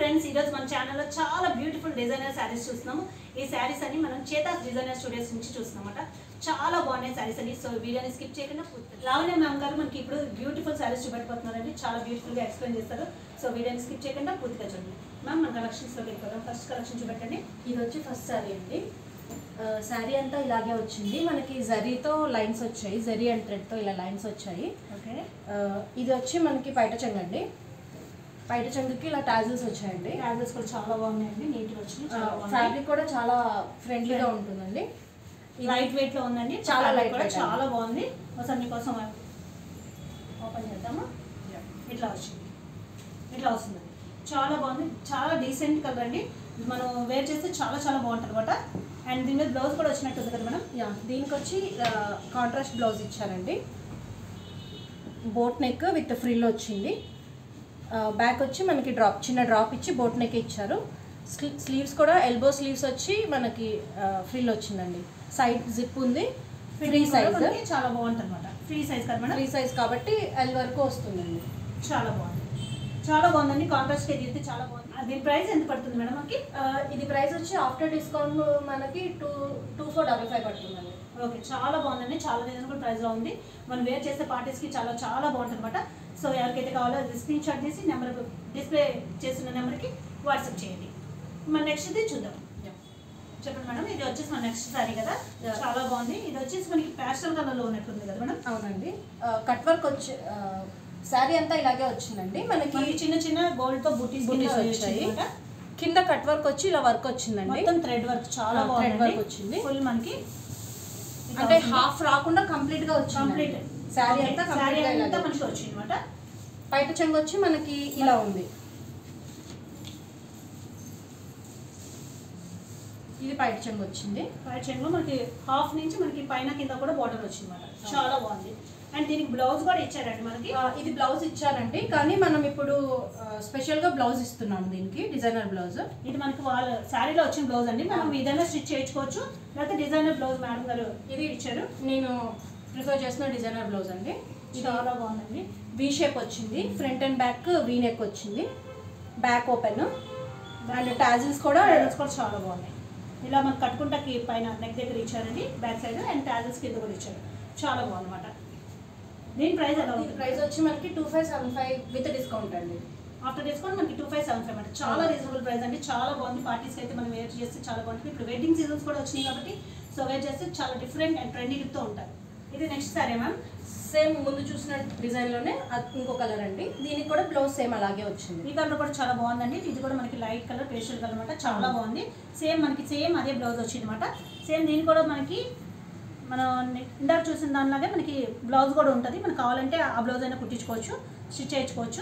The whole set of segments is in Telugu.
ఫ్రెండ్స్ ఈరోజు మన ఛానల్లో చాలా బ్యూటిఫుల్ డిజైనర్ శారీస్ చూస్తున్నాము ఈ శారీస్ అని మనం చేతాస్ డిజైనర్ స్టూడియోస్ నుంచి చూస్తున్నామట చాలా బాగున్నాయి శారీస్ అని సో వీడియోని స్కిప్ చేయకుండా పూర్తి లావణ్య మ్యామ్ గారు మనకి ఇప్పుడు బ్యూటిఫుల్ శారీస్ చూపెట్టబోతున్నారండి చాలా బ్యూటిఫుల్గా ఎక్స్ప్లెయిన్ చేస్తారు సో వీడియోని స్కిప్ చేయకుండా పూర్తిగా చూడండి మ్యామ్ మన కలెక్షన్స్లోకి వెళ్ళిపోదాం ఫస్ట్ కలెక్షన్ చూపెట్టండి ఇది వచ్చి ఫస్ట్ శారీ అండి శారీ అంతా ఇలాగే వచ్చింది మనకి జరీతో లైన్స్ వచ్చాయి జరీ అండ్ థ్రెడ్తో ఇలా లైన్స్ వచ్చాయి ఓకే ఆ, ఇది వచ్చి మనకి పైట చెంగు అండి పైట చెంగుకి ఇలా టాజిల్స్ వచ్చాయండి ట్రావెల్స్ కూడా చాలా బాగున్నాయండి నీట్గా వచ్చినాయి చాలా బాగున్నాయి ఫ్యాబ్రిక్ కూడా చాలా ఫ్రెండ్లీగా ఉంటుందండి లైట్ వెయిట్ లో ఉందండి చాలా చాలా light కూడా weight చాలా బాగుంది ఒకసారి మీకోసం ఓపెన్ చేద్దామా ఇట్లా వచ్చింది ఇట్లా వస్తుంది చాలా బాగుంది చాలా డీసెంట్ కలర్ అండి మనం వేర్ చేస్తే చాలా చాలా బాగుంటుంది అనమాట అండ్ దీని మీద బ్లౌజ్ కూడా వచ్చినట్టు ఉంది కదా మేడం యా దీనికి వచ్చి కాంట్రాస్ట్ బ్లౌజ్ ఇచ్చారండి బోట్ నెక్ విత్ ఫ్రిల్ వచ్చింది బ్యాక్ వచ్చి మనకి డ్రాప్ చిన్న డ్రాప్ ఇచ్చి బోట్ నెక్ ఇచ్చారు స్లీవ్స్ కూడా ఎల్బో స్లీవ్స్ వచ్చి మనకి ఫ్రిల్ వచ్చిందండి సైడ్ జిప్ ఉంది ఫ్రీ Fitting కూడా సైజ్ మనకి చాలా బాగుంటుంది అనమాట ఫ్రీ సైజ్ కదా మేడం ఫ్రీ సైజ్ కాబట్టి ఎల్ వరకు వస్తుందండి చాలా బాగుంది చాలా బాగుందండి కాంట్రాస్ట్ ఇది అయితే చాలా బాగుంది ఆ, దీని ప్రైస్ ఎంత పడుతుంది మేడం మనకి ఆ, ఇది ప్రైస్ వచ్చి ఆఫ్టర్ డిస్కౌంట్ మనకి two two four double five పడుతుందండి ఓకే చాలా బాగుందండి చాలా రీజనబుల్ ప్రైస్లో ఉంది మనం వేర్ చేసే పార్టీస్కి చాలా చాలా బాగుంటుంది అనమాట సో ఎవరికైతే కావాలో స్క్రీన్ షాట్ చేసి నెంబర్ డిస్ప్లే చేస్తున్న నెంబర్కి వాట్సాప్ చేయండి మన నెక్స్ట్ ఇది చూద్దాం చెప్పండి మేడం ఇది వచ్చేసి మన నెక్స్ట్ సారీ కదా Yeah. చాలా బాగుంది ఇది వచ్చేసి మనకి ప్యాస్టల్ కలర్లో ఉన్నట్టుంది కదా మేడం అవునండి కట్ వర్క్ వచ్చి శారీ అంతా ఇలాగే వచ్చిందండి మనకి మనకి చిన్న చిన్న గోల్డ్ తో బుటీస్ బుటీస్ వచ్చాయి కింద కట్ వర్క్ వచ్చి ఇలా వర్క్ వచ్చిందండి మొత్తం థ్రెడ్ వర్క్ చాలా Ah, thread బాగుంది work వచ్చింది. ఫుల్ మనకి అంటే హాఫ్ రాకుండా కంప్లీట్ గా వచ్చింది కంప్లీట్ శారీ అంతా సారీ కంప్లీట్ గా అంతా ఇలాగే మనకి వచ్చింది అనమాట పైట చెంగు వచ్చి మనకి ఇలా ఉంది ఇది పైట చెంగు వచ్చింది పై చైన్లో మనకి హాఫ్ నుంచి మనకి పైన కింద కూడా బార్డర్ వచ్చింది అనమాట చాలా బాగుంది అండ్ దీనికి బ్లౌజ్ కూడా ఇచ్చారండి మనకి ఆ, ఇది బ్లౌజ్ ఇచ్చారండి కానీ మనం ఇప్పుడు స్పెషల్ గా బ్లౌజ్ ఇస్తున్నాం దీనికి డిజైనర్ బ్లౌజ్ ఇది మనకి వాళ్ళ శారీలో వచ్చిన బ్లౌజ్ అండి మనం ఏదైనా స్టిచ్ చేయించుకోవచ్చు లేకపోతే డిజైనర్ బ్లౌజ్ మేడం గారు ఇది ఇచ్చారు నేను ప్రిఫర్ చేసిన డిజైనర్ బ్లౌజ్ అండి ఇది చాలా బాగుందండి వి షేప్ వచ్చింది front and back V neck వచ్చింది బ్యాక్ ఓపెన్ అండ్ టాజిల్స్ కూడా టాజల్స్ కూడా చాలా బాగున్నాయి ఇలా మనకి కట్టుకుంటాకి పైన నెక్ దగ్గర ఇచ్చారండి బ్యాక్ సైడ్ అండ్ టాజల్స్ కింద కూడా ఇచ్చారు చాలా బాగుందన్నమాట దీని ప్రైస్ ఎలా ఇది ఉంది ప్రైస్ వచ్చి మనకి two five seven five with discount అండి ఆఫ్టర్ డిస్కౌంట్ మనకి టూ ఫైవ్ సెవెన్ ఫైవ్ అంటే చాలా రీజనబుల్ ప్రైస్ అండి చాలా బాగుంది పార్టీస్కి అయితే మనం వేర్ చేస్తే చాలా బాగుంటుంది ఇప్పుడు వెడ్డింగ్ సీజన్స్ కూడా వచ్చినాయి కాబట్టి సో వేర్ చేస్తే చాలా డిఫరెంట్ అండ్ ట్రెండీ లుక్తో ఉంటాయి ఇది నెక్స్ట్ సారీ మ్యామ్ సేమ్ ముందు చూసిన డిజైన్ లోనే అది ఇంకో కలర్ అండి దీనికి కూడా బ్లౌజ్ సేమ్ అలాగే వచ్చింది ఈ కలర్ కూడా చాలా బాగుందండి ఇది కూడా మనకి లైట్ కలర్ పేస్టల్ కలర్ అనమాట చాలా బాగుంది సేమ్ మనకి సేమ్ అదే బ్లౌజ్ వచ్చింది అనమాట సేమ్ దీని కూడా మనకి మనం ఇందాక చూసిన దానిలాగే మనకి బ్లౌజ్ కూడా ఉంటుంది మనకు కావాలంటే ఆ బ్లౌజ్ అయినా కుట్టించుకోవచ్చు స్టిచ్ చేయించుకోవచ్చు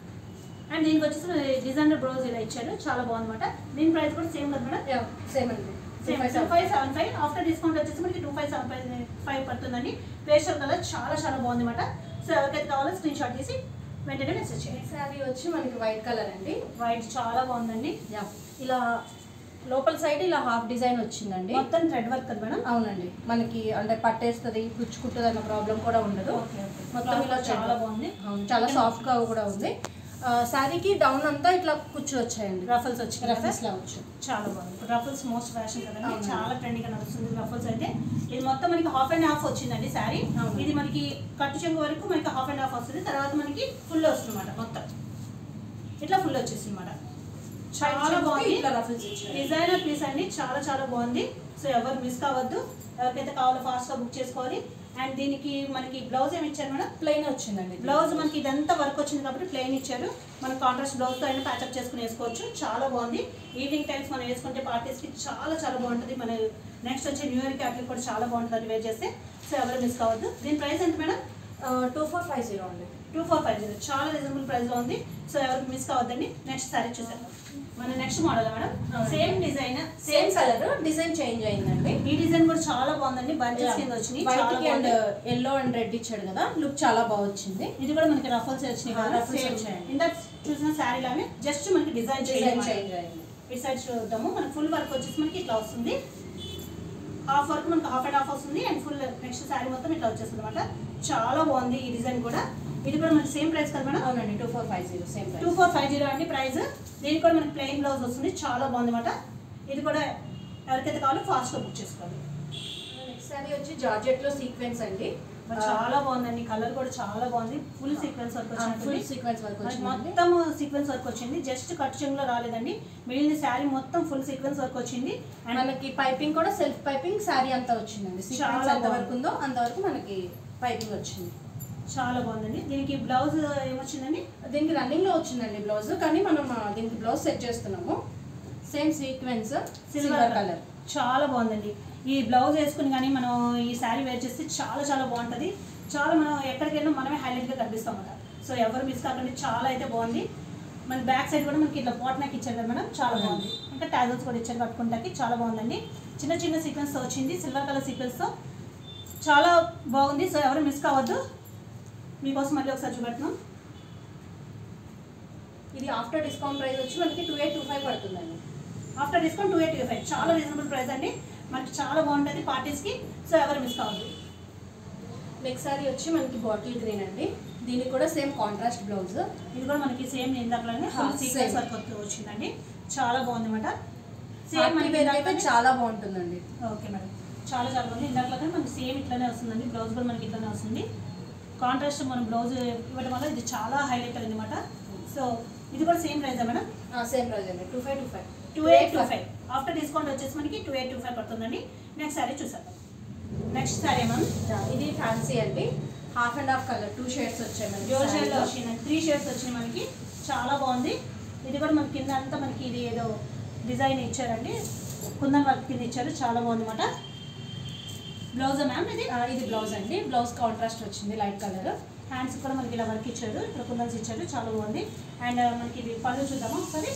అండ్ దీనికి వచ్చేసి డిజైనర్ బ్లౌజ్ ఇలా ఇచ్చారు చాలా బాగుందన్నమాట దీని ప్రైస్ కూడా సేమ్ కదా మేడం సేమ్ అండి same two five seven five after discount వచ్చేసి మనకి two five seven five five పడుతుందండి పేస్టల్ కలర్ చాలా చాలా బాగుంది అనమాట సో ఎవరికైతే కావాలో స్క్రీన్ షాట్ తీసి వెంటనే మెసేజ్ చేయండి శారీ వచ్చి మనకి వైట్ కలర్ అండి వైట్ చాలా బాగుందండి యా ఇలా లోపల సైడ్ ఇలా హాఫ్ డిజైన్ వచ్చిందండి మొత్తం థ్రెడ్ వర్క్ కదా మేడం అవునండి మనకి అంటే పట్టేస్తుంది పుచ్చుకుంటుంది అన్న ప్రాబ్లం కూడా ఉండదు మొత్తం ఇలా చాలా బాగుంది అవును, చాలా సాఫ్ట్ గా కూడా ఉంది ఆ, శారీకి డౌన్ అంతా ఇట్లా కుచ్చు వచ్చాయండి రఫల్స్ వచ్చి రఫెస్ లా వచ్చు చాలా బాగుంది ఇప్పుడు రఫల్స్ మోస్ట్ ఫ్యాషన్ కదండి అవును. చాలా ట్రెండింగ్ నడుస్తుంది రఫల్స్ అయితే ఇది మొత్తం మనకి హాఫ్ అండ్ హాఫ్ వచ్చిందండి శారీ అవును. ఇది మనకి కట్టు చెంగు వరకు మనకి హాఫ్ అండ్ హాఫ్ వస్తుంది తర్వాత మనకి ఫుల్ వస్తుంది అనమాట మొత్తం ఇట్లా ఫుల్ వచ్చేసింది అనమాట చాలా బాగుంది ఇట్లా రఫెల్స్ ఇచ్చారు డిజైనర్ పీస్ అండి చాలా చాలా బాగుంది సో ఎవరు మిస్ కావద్దు ఎవరికైతే కావాలో ఫాస్ట్గా బుక్ చేసుకోవాలి అండ్ దీనికి మనకి బ్లౌజ్ ఏమి ఇచ్చారు మేడం ప్లెయిన్ వచ్చిందండి బ్లౌజ్ మనకి ఇదంతా వర్క్ వచ్చింది కాబట్టి ప్లెయిన్ ఇచ్చారు మనం కాంట్రాస్ట్ బ్లౌజ్తో అయినా ప్యాచప్ చేసుకుని వేసుకోవచ్చు చాలా బాగుంది ఈవినింగ్ టైమ్స్ మనం వేసుకుంటే పార్టీస్కి చాలా చాలా బాగుంటుంది మన నెక్స్ట్ వచ్చే న్యూ ఇయర్కి అట్లా కూడా చాలా బాగుంటుంది అది వేర్ చేస్తే సో ఎవరు మిస్ కావద్దు దీని ప్రైస్ ఎంత madam two four five zero అండి టూ ఫోర్ ఫైవ్ జీరో చాలా రీజనబుల్ ప్రైస్లో ఉంది సో ఎవరికి మిస్ కావద్దండి నెక్స్ట్ సారీ చూసారు మన నెక్స్ట్ మోడల్ మేడం అవునండి. Same design same colour design change అయిందండి ఈ డిజైన్ కూడా చాలా బాగుందండి బంచెస్ కింద వచ్చినాయి వైట్ చాలా కి అండ్ బాగుంది. ఎల్లో అండ్ రెడ్ ఇచ్చాడు కదా లుక్ చాలా బాగా వచ్చింది ఇది కూడా మనకి రఫల్స్ వచ్చినాయి ఆ, కదా ruffles Same. వచ్చాయండి. ఇందాక చూసిన శారీ లాగే జస్ట్ మనకి డిజైన్ డిజైన్ చేయాలి చేంజ్ అయింది ఇటు సైడ్ చూద్దాము మనకి ఫుల్ వర్క్ వచ్చేసి మనకి ఇట్లా వస్తుంది హాఫ్ వర్క్ మనకి హాఫ్ అండ్ హాఫ్ వస్తుంది అండ్ ఫుల్ నెక్స్ట్ శారీ మొత్తం ఇట్లా వచ్చేస్తుంది అనమాట చాలా బాగుంది ఈ డిజైన్ కూడా ఇది కూడా మనకి సేమ్ ప్రైస్ కదా మేడం అవునండి two four five zero same two four five zero అండి ప్రైస్ దీనికి కూడా మనకి ప్లెయిన్ బ్లౌజ్ వస్తుంది చాలా బాగుంది అనమాట ఇది కూడా ఎవరికైతే కావాలో ఫాస్ట్గా బుక్ చేసుకోవాలి నెక్స్ట్ సారీ వచ్చి జార్జెట్ లో సీక్వెన్స్ అండి మరి చాలా బాగుందండి కలర్ కూడా చాలా బాగుంది ఫుల్ సీక్వెన్స్ వర్క్ ఫుల్ వచ్చినట్టుంది సీక్వెన్స్ వర్క్ మనకి వచ్చిందండి మొత్తం సీక్వెన్స్ వర్క్ వచ్చింది జస్ట్ కట్ చెంగులో రాలేదండి మిగిలిన శారీ మొత్తం ఫుల్ సీక్వెన్స్ వర్క్ వచ్చింది అండ్ మనకి పైపింగ్ కూడా సెల్ఫ్ పైపింగ్ శారీ అంతా వచ్చిందండి సీక్వెన్స్ చాలా ఎంత వరకు బాగుంది. ఉందో అంతవరకు మనకి పైపింగ్ వచ్చింది చాలా బాగుందండి దీనికి బ్లౌజ్ ఏమొచ్చిందండి దీనికి రన్నింగ్ లో వచ్చిందండి బ్లౌజ్ కానీ మనం ఆ, దీనికి బ్లౌజ్ సెట్ చేస్తున్నాము సేమ్ సీక్వెన్స్ సిల్వర్ కలర్ చాలా బాగుందండి ఈ బ్లౌజ్ వేసుకుని కానీ మనం ఈ శారీ వేర్ చేస్తే చాలా చాలా బాగుంటుంది చాలా మనం ఎక్కడికి వెళ్ళినా మనమే హైలైట్గా కనిపిస్తాం అన్నమాట సో ఎవరు మిస్ కాకుండా చాలా అయితే బాగుంది మన బ్యాక్ సైడ్ కూడా మనకి ఇట్లా పాట్ నెక్ ఇచ్చారు కదా మేడం చాలా బాగుంది ఇంకా టాజల్స్ కూడా ఇచ్చారు కట్టుకుంటాకి చాలా బాగుందండి చిన్న చిన్న సీక్వెన్స్తో వచ్చింది సిల్వర్ కలర్ సీక్వెన్స్తో చాలా బాగుంది సో ఎవరు మిస్ కావద్దు మీకోసం మళ్ళీ ఒకసారి చూపెడుతున్నాం ఇది ఆఫ్టర్ డిస్కౌంట్ ప్రైస్ వచ్చి మనకి టూ ఎయిట్ టూ ఫైవ్ పడుతుందండి after discount two eighty five చాలా రీజనబుల్ ప్రైస్ అండి మనకి చాలా బాగుంటుంది పార్టీస్కి సో ఎవరు మిస్ కావద్దు నెక్స్ట్ సారీ వచ్చి మనకి బాటిల్ గ్రీన్ అండి దీనికి కూడా సేమ్ కాంట్రాస్ట్ బ్లౌజ్ ఇది కూడా మనకి సేమ్ ఇందాకలానే హా, ఫుల్ సీక్వెన్స్ same. వర్క్ వస్తూ వచ్చిందండి చాలా బాగుంది అనమాట సేమ్ పార్టీ మనకి వేర్ అయితే ఇందాకలానే- చాలా బాగుంటుందండి ఓకే మేడం చాలా చాలా బాగుంది ఇందాకలానే మనకి సేమ్ ఇట్లానే వస్తుందండి బ్లౌజ్ కూడా మనకి ఇట్లానే వస్తుంది కాంట్రాస్ట్ మన బ్లౌజ్ ఇవ్వడం వల్ల ఇది చాలా హైలైట్ అయింది అనమాట సో ఇది కూడా same price madam same price అండి two five two five two eight two five after discount వచ్చేసి మనకి టూ ఎయిట్ టూ ఫైవ్ పడుతుందండి నెక్స్ట్ సారీ చూసాం నెక్స్ట్ సారీ మ్యామ్ ఇది ఫ్యాన్సీ అండి half and half colour two shades వచ్చాయి మనకి డ్యూల్ షేడ్లో saree లో. వచ్చింది త్రీ షేడ్స్ వచ్చినాయి మనకి చాలా బాగుంది ఇది కూడా మనకి కింద అంతా మనకి ఇది ఏదో డిజైన్ ఇచ్చారండి కుందన్ వర్క్ కింద ఇచ్చారు చాలా బాగుంది అనమాట బ్లౌజ్ మ్యామ్ ఇది ఆ, ఇది బ్లౌజ్ అండి బ్లౌజ్ కాంట్రాస్ట్ వచ్చింది లైట్ కలర్ హ్యాండ్స్ కూడా మనకి ఇలా వర్క్ ఇచ్చారు ఇక్కడ కుందన్స్ ఇచ్చారు చాలా బాగుంది అండ్ మనకి ఇది పళ్ళు చూద్దామా ఒకసారి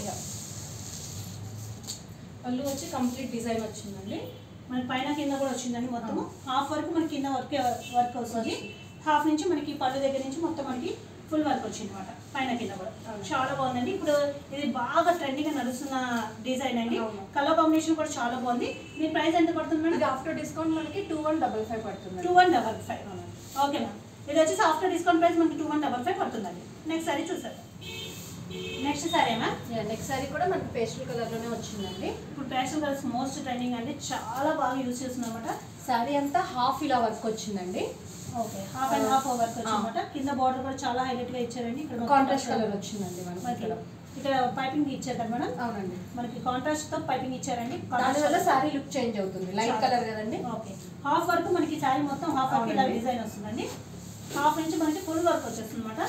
పళ్ళు వచ్చి కంప్లీట్ డిజైన్ వచ్చిందండి మనకి పైన కింద కూడా వచ్చిందండి మొత్తం హాఫ్ వరకు మనకి కింద వర్క్ వర్క్ వస్తుంది హాఫ్ నుంచి మనకి పళ్ళు దగ్గర నుంచి మొత్తం మనకి ఫుల్ వర్క్ వచ్చింది అనమాట పైన కింద కూడా అవును. చాలా బాగుందండి ఇప్పుడు ఇది బాగా ట్రెండింగ్ నడుస్తున్న డిజైన్ అండి అవును. కలర్ కాంబినేషన్ కూడా చాలా బాగుంది మీ ప్రైస్ ఎంత పడుతుంది ఇది మేడం ఆఫ్టర్ డిస్కౌంట్ మనకి టూ వన్ డబల్ ఫైవ్ పడుతుంది two one double five okay ma'am ఇది వచ్చేసి ఆఫ్టర్ డిస్కౌంట్ ప్రైస్ మనకి టూ వన్ డబల్ ఫైవ్ పడుతుందండి నెక్స్ట్ సారీ చూసారు next sari ma'am next sari కూడా మనకి పేస్టల్ కలర్ లోనే వచ్చిందండి ఇప్పుడు ప్యాషన్ కలర్స్ మోస్ట్ ట్రెండింగ్ అండి చాలా బాగా యూస్ చేస్తున్నాం అనమాట సారీ అంతా హాఫ్ ఇలా వర్క్ వచ్చిందండి okay half and half work వచ్చిందన్నమాట కింద బార్డర్ కూడా చాలా హైలైట్ గా ఇచ్చారండి ఇక్కడ మొత్తం కాంట్రాస్ట్ కలర్ వచ్చిందండి మనకి మనకి ఇక్కడ ఇక్కడ పైపింగ్ ఇచ్చారు కదా మేడం అవునండి మనకి కాంట్రాస్ట్ తో పైపింగ్ ఇచ్చారండి దానివల్ల సారీ లుక్ చేంజ్ అవుతుంది లైట్ చాలా. కలర్ కదండి ఓకే హాఫ్ వర్క్ మనకి శారీ మొత్తం హాఫ్ వర్క్ ఇలా అవునండి. డిజైన్ వస్తుందండి హాఫ్ నుంచి మనకి ఫుల్ వర్క్ వచ్చేస్తుంది అనమాట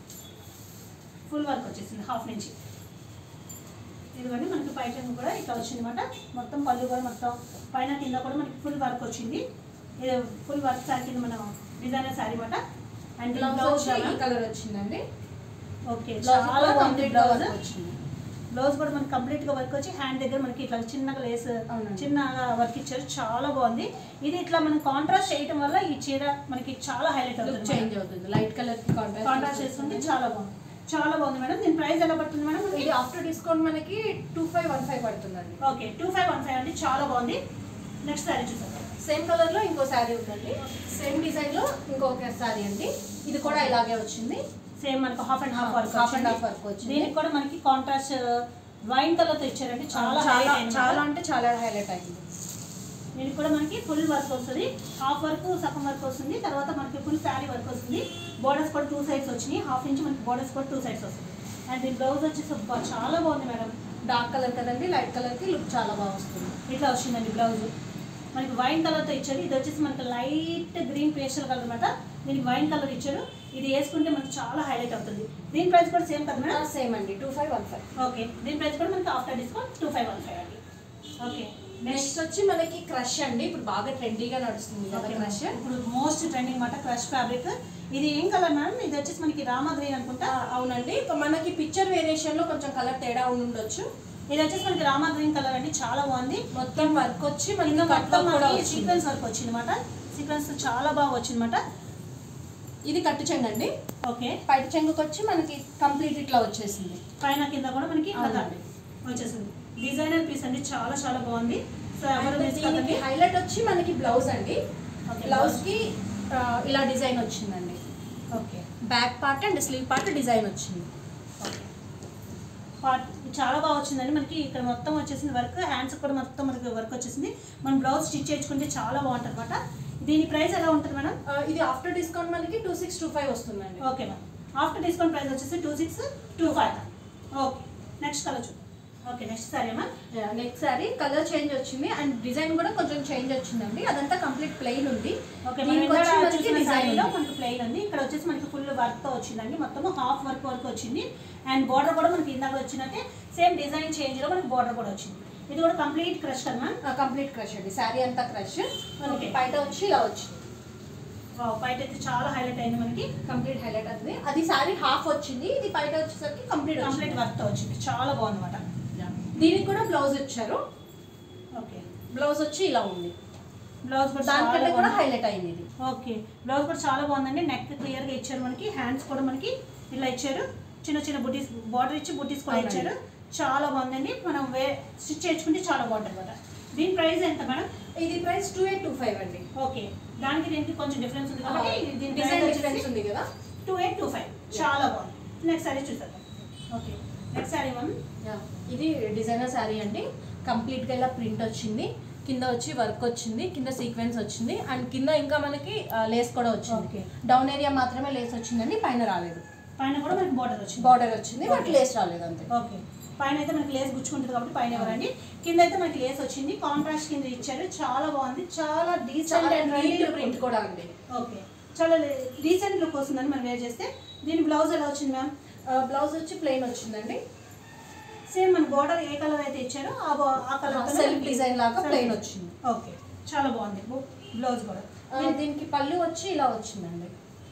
ఫుల్ వర్క్ వచ్చేసింది హాఫ్ నుంచి ఇదిగోండి మనకి పైపింగ్ కూడా ఇట్లా వచ్చింది అనమాట మొత్తం పళ్ళు కూడా మొత్తం పైన కింద కూడా మనకి ఫుల్ వర్క్ వచ్చింది ఇది ఫుల్ వర్క్ శారీ కింద మనం డిజైనర్ శారీ అనమాట అండ్ బ్లౌజ్ బ్లౌజ్ వచ్చి ఈ కలర్ వచ్చిందండి ఓకే బ్లౌజ్ చాలా బాగుంది కంప్లీట్ బ్లౌజ్ వర్క్ వచ్చింది బ్లౌజ్ కూడా మనకి కంప్లీట్ గా వర్క్ వచ్చి హ్యాండ్ దగ్గర మనకి ఇట్లా చిన్నగా లేస్ అవునండి. చిన్నగా వర్క్ ఇచ్చారు చాలా బాగుంది ఇది ఇట్లా మనం కాంట్రాస్ట్ చేయటం వల్ల ఈ చీర మనకి చాలా హైలైట్ లుక్ అవుతుంది చేంజ్ అవుతుంది లైట్ కలర్ కి కాంట్రాస్ట్ కాంట్రాస్ట్ చేసుకుంటే చాలా బాగుంది చాలా బాగుంది మేడం దీని ప్రైస్ ఎలా పడుతుంది మేడం ఇది ఆఫ్టర్ డిస్కౌంట్ మనకి టూ ఫైవ్ వన్ ఫైవ్ పడుతుందండి okay two five one five అండి చాలా బాగుంది నెక్స్ట్ సారీ చూసాం సేమ్ కలర్ లో ఇంకో శారీ ఉందండి సేమ్ డిజైన్ లో ఇంకొక శారీ అండి ఇది కూడా ఇలాగే వచ్చింది సేమ్ మనకి half and half work half and half work వచ్చింది దీనికి కూడా మనకి కాంట్రాస్ట్ వైన్ కలర్ తో ఇచ్చారండి చాలా చాలా highlight అయింది చాలా మేడం. అంటే చాలా హైలైట్ అయింది దీనికి కూడా మనకి ఫుల్ వర్క్ వస్తుంది హాఫ్ వర్క్ సగం వర్క్ వస్తుంది తర్వాత మనకి ఫుల్ శారీ వర్క్ వస్తుంది బోర్డర్స్ కూడా టూ సైడ్స్ వచ్చినాయి హాఫ్ ఇంచ్ మనకి బోర్డర్స్ కూడా టూ సైడ్స్ వస్తుంది అండ్ దీని బ్లౌజ్ వచ్చేసి అబ్బా, చాలా బాగుంది మేడం డార్క్ కలర్ కదండి లైట్ కలర్ కి లుక్ చాలా బాగా వస్తుంది ఇట్లా వచ్చిందండి బ్లౌజ్ మనకి వైన్ కలర్తో ఇచ్చారు ఇది వచ్చేసి మనకి లైట్ గ్రీన్ పేస్టల్ కలర్ అనమాట దీనికి వైన్ కలర్ ఇచ్చారు ఇది వేసుకుంటే మనకి చాలా హైలైట్ అవుతుంది దీని ప్రైస్ కూడా సేమ్ కదా మేడం సేమ్ అండి two five one five okay దీని ప్రైస్ కూడా మనకి after discount two five one five అండి ఓకే నెక్స్ట్ నెక్స్ట్ వచ్చి మనకి క్రష్ అండి ఇప్పుడు బాగా ట్రెండీగా నడుస్తుంది కదా ఓకే క్రష్ ఇప్పుడు మోస్ట్ ట్రెండింగ్ మాట క్రష్ ఫ్యాబ్రిక్ ఇది ఏం కలర్ మేడం ఇది వచ్చేసి మనకి రామా గ్రీన్ అనుకుంటా అవునండి ఇక మనకి పిక్చర్ వేరియేషన్ లో కొంచెం కలర్ తేడా ఉండొచ్చు ఇది వచ్చేసి మనకి రామా గ్రీన్ కలర్ అండి చాలా బాగుంది మొత్తం వర్క్ వచ్చి మనకి కింద కట్ మొత్తం కూడా మనకి వచ్చింది సీక్వెన్స్ వర్క్ వచ్చింది అనమాట సీక్వెన్స్ చాలా బాగా వచ్చింది అనమాట ఇది కట్టు చెంగు అండి ఓకే పైట చెంగుకి వచ్చి మనకి కంప్లీట్ ఇట్లా వచ్చేసింది పైన కింద కూడా మనకి కథ అవునండి. వచ్చేసింది డిజైనర్ పీస్ అండి చాలా చాలా బాగుంది సో ఎవరు మిస్ దీనికి కాదండి హైలైట్ వచ్చి మనకి బ్లౌజ్ అండి ఓకే, బ్లౌజ్ కి ఆ, ఇలా డిజైన్ వచ్చిందండి okay back part and sleeve part design వచ్చింది పార్ట్ చాలా బాగా వచ్చిందండి మనకి ఇక్కడ మొత్తం వచ్చేసింది వర్క్ హ్యాండ్స్ కూడా మొత్తం మనకి వర్క్ వచ్చేసింది మనం బ్లౌజ్ స్టిచ్ చేసుకుంటే చాలా బాగుంటుంది అనమాట దీని ప్రైస్ ఎలా ఉంటుంది మేడం ఆ, ఇది ఆఫ్టర్ డిస్కౌంట్ మనకి టూ సిక్స్ టూ ఫైవ్ వస్తుందండి okay ma'am after discount price వచ్చేసి two six two five okay next colour చూద్దాం okay next sari ma'am next sari colour change వచ్చింది అండ్ డిజైన్ కూడా కొంచెం చేంజ్ వచ్చిందండి అదంతా కంప్లీట్ ప్లెయిన్ ఉంది ఓకే మనం దీనికి ఇందాక వచ్చి మనకి చూసిన డిజైన్ శారీలో ఉంది. మనకి ప్లెయిన్ ఉంది ఇక్కడ వచ్చేసి మనకి ఫుల్ వర్క్ తో వచ్చిందండి మొత్తం హాఫ్ వర్క్ వరకు వచ్చింది అండ్ బార్డర్ కూడా మనకి ఇందాక వచ్చినట్టే సేమ్ డిజైన్ చేంజ్ లో మనకి బార్డర్ కూడా వచ్చింది ఇది కూడా కంప్లీట్ క్రష్ కదా మ్యామ్ కంప్లీట్ క్రష్ అండి శారీ అంతా క్రష్ మనకి Okay. బయట వచ్చి ఇలా వచ్చింది వావ్, బయట అయితే చాలా హైలైట్ అయింది మనకి కంప్లీట్ హైలైట్ అవుతుంది అది శారీ హాఫ్ వచ్చింది ఇది బయట వచ్చేసరికి కంప్లీట్ కంప్లీట్ వర్క్ తో వచ్చింది చాలా బాగుంది అనమాట దీనికి కూడా బ్లౌజ్ ఇచ్చారు ఓకే బ్లౌజ్ వచ్చి ఇలా ఉంది బ్లౌజ్ కూడా దానికంటే చాలా కూడా బాగుంది. హైలైట్ అయింది ఇది ఓకే బ్లౌజ్ కూడా చాలా బాగుందండి నెక్ క్లియర్ గా ఇచ్చారు మనకి హ్యాండ్స్ కూడా మనకి ఇలా ఇచ్చారు చిన్న చిన్న బుటీస్ బార్డర్ ఇచ్చి బుటీస్ కూడా అవునండి. ఇచ్చారు చాలా బాగుందండి మనం వే స్టిచ్ చేసుకుంటే చాలా బాగుంటుంది అనమాట దీని ప్రైస్ ఎంత మేడం ఇది price two eight two five అండి ఓకే దానికి దీనికి కొంచెం డిఫరెన్స్ ఉంది కాబట్టి దీని డిజైన్ డిజైన్ డిఫరెన్స్ ఉంది కదా టూ ఎయిట్ టూ ఫైవ్ చాలా బాగుంది నెక్స్ట్ సారీ చూసారు okay next sari ma'am yeah. ఇది డిజైనర్ శారీ అండి కంప్లీట్గా ఇలా ప్రింట్ వచ్చింది కింద వచ్చి వర్క్ వచ్చింది కింద సీక్వెన్స్ వచ్చింది అండ్ కింద ఇంకా మనకి లేస్ కూడా వచ్చింది Okay. డౌన్ ఏరియా మాత్రమే లేస్ వచ్చిందండి పైన రాలేదు పైన కూడా మనకి బార్డర్ వచ్చింది బార్డర్ వచ్చింది బట్ Okay. లేస్ రాలేదు అంతే ఓకే పైన అయితే మనకి లేస్ గుచ్చుకుంటుంది కాబట్టి పైన ఎవరండి కింద అయితే మనకి లేస్ వచ్చింది కాంట్రాస్ట్ కింద ఇచ్చారు చాలా బాగుంది చాలా decent and neat print print కూడా అండి ఓకే చాలా డీసెంట్ లుక్ వస్తుందని మనం వేర్ చేస్తే దీని బ్లౌజ్ ఎలా వచ్చింది మ్యామ్ బ్లౌజ్ వచ్చి ప్లెయిన్ వచ్చిందండి సేమ్ మన బార్డర్ ఏ కలర్ అయితే ఇచ్చారో ఆ బా- ఆ కలర్ సెల్ఫ్ డిజైన్ లాగా ప్లెయిన్ వచ్చింది ఓకే చాలా బాగుంది బ్లౌజ్ కూడా ఆ, దీనికి పళ్ళు వచ్చి ఇలా వచ్చిందండి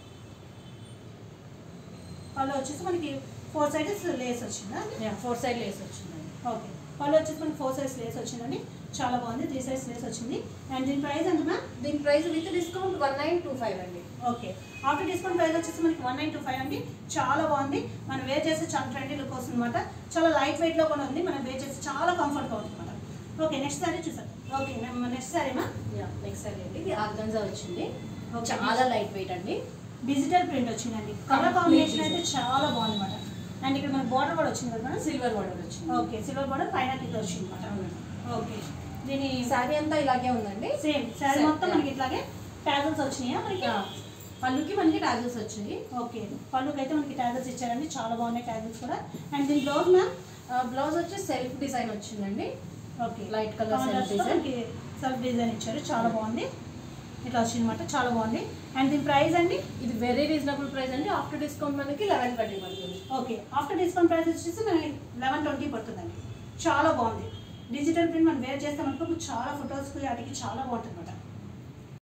పళ్ళు వచ్చేసి మనకి ఫోర్ సైడ్స్ లేస్ వచ్చిందా ఫోర్ సైడ్ లేస్ వచ్చిందండి ఓకే పళ్ళు వచ్చేసి మనకి ఫోర్ సైడ్స్ లేస్ వచ్చిందండి చాలా బాగుంది త్రీ సైడ్స్ లేస్ వచ్చింది అండ్ దీని ప్రైస్ ఎంత మ్యామ్ దీని price with discount one nine two five అండి ఓకే ఆఫ్టర్ డిస్కౌంట్ ప్రైస్ వచ్చేసి మనకి వన్ నైన్ టూ ఫైవ్ అండి చాలా బాగుంది మనం వేర్ చేస్తే చాలా ట్రెండీ లుక్ వస్తుంది అనమాట చాలా లైట్ వెయిట్లో కూడా ఉంది మనం వేర్ చేస్తే చాలా కంఫర్ట్గా ఉంటుంది అనమాట ఓకే నెక్స్ట్ సారీ చూసాం ఓకే నెక్స్ట్ సారీ మా నెక్స్ట్ సారీ అండి ఇది ఆర్గన్జా వచ్చింది Okay. చాలా లైట్ వెయిట్ అండి డిజిటల్ ప్రింట్ వచ్చిందండి కలర్ Complete కాంబినేషన్ అయితే design. చాలా బాగుంది అనమాట అండ్ ఇక్కడ మనకి బార్డర్ కూడా వచ్చింది కదా మేడం సిల్వర్ బార్డర్ వచ్చింది ఓకే సిల్వర్ బార్డర్ పైన కింద వచ్చింది అనమాట ఓకే దీని శారీ అంతా ఇలాగే ఉందండి సేమ్ శారీ Same, మొత్తం yeah. మనకి ఇట్లాగే ట్యాజల్స్ వచ్చినాయా మనకి పళ్ళుకి మనకి టాజల్స్ వచ్చాయి ఓకే పళ్ళుకి అయితే మనకి ట్యాజల్స్ ఇచ్చారండి చాలా బాగున్నాయి ట్యాజల్స్ కూడా అండ్ దీని బ్లౌజ్ మ్యామ్ బ్లౌజ్ వచ్చి సెల్ఫ్ డిజైన్ వచ్చిందండి okay Light colour self Contrast తో design. మనకి సెల్ఫ్ డిజైన్ ఇచ్చారు చాలా బాగుంది ఇట్లా వచ్చిందన్నమాట చాలా బాగుంది అండ్ దీని ప్రైస్ అండి ఇది వెరీ రీజనబుల్ ప్రైస్ అండి ఆఫ్టర్ డిస్కౌంట్ మనకి లెవెన్ థర్టీ పడుతుంది ఓకే ఆఫ్టర్ డిస్కౌంట్ ప్రైస్ వచ్చేసి మనకి లెవెన్ ట్వంటీ పడుతుందండి చాలా బాగుంది డిజిటల్ ప్రింట్ మనం వేర్ చేస్తే మనకు చాలా ఫొటోస్కి వాటికి చాలా బాగుంటుంది అనమాట